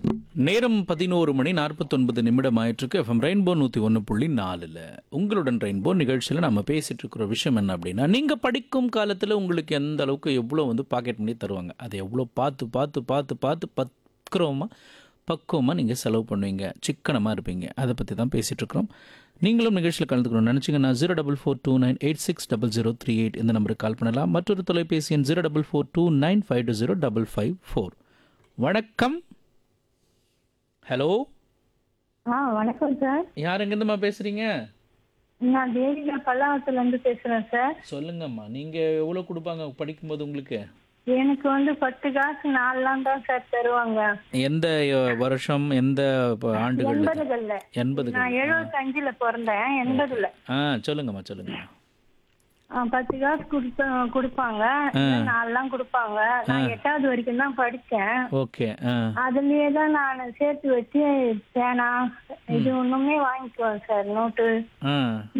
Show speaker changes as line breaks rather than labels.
நேரம் பதினோரு மணி நாற்பத்தொன்பது நிமிடம் ஆயிட்டிருக்கு எஃப்எம் ரெயின்போ நூற்றி ஒன்று புள்ளி நாலில் உங்களுடன் ரெயின்போ நிகழ்ச்சியில் நம்ம பேசிட்டு இருக்கிற விஷயம் என்ன அப்படின்னா நீங்கள் படிக்கும் காலத்தில் உங்களுக்கு எந்த அளவுக்கு எவ்வளோ வந்து பாக்கெட் மணி தருவாங்க அதை எவ்வளோ பார்த்து பார்த்து பார்த்து பார்த்து பக்குறோமா பக்குவமாக நீங்கள் செலவு பண்ணுவீங்க சிக்கனமாக இருப்பீங்க அதை பற்றி தான் பேசிகிட்டு இருக்கிறோம் நீங்களும் நிகழ்ச்சியில் கலந்துக்கணும்னு நினச்சிங்கன்னா zero double four two nine eight six double zero three eight இந்த நம்பருக்கு கால் பண்ணலாம் மற்றொரு தொலைபேசி எண் zero double four two nine five two zero double five four வணக்கம் ஹலோ
ஆ வணக்கம் சார்
யார் எங்கேருந்துமா பேசுறீங்க
நான் தேவிகா பல்லாவத்துல இருந்து பேசுறேன் சார்
சொல்லுங்கம்மா நீங்க எவ்வளோ கொடுப்பாங்க படிக்கும்போது உங்களுக்கு
எனக்கு வந்து பத்து காசு நாலாம் தான் சார் தருவாங்க
எந்த அஹ், வருஷம் எந்த ப- ஆண்டுகள்
எண்பதுகள்ல
எண்பதுகள்
நான் எழுபத்தஞ்சுல பிறந்தேன் எண்பதுல
ஆ சொல்லுங்கம்மா சொல்லுங்கம்மா
ஆ, பத்து காசு கொடுப்ப கொடுப்பாங்க நாலாம் கொடுப்பாங்க நான் எட்டாவது வரைக்கும் தான் படிச்சேன்
ஓகே ஆ
அதுலயே தான் நான் சேர்த்து வச்சு பேனா இது ஒண்ணுமே வாங்கிக்குவேன் சார் நோட்டு
ஆ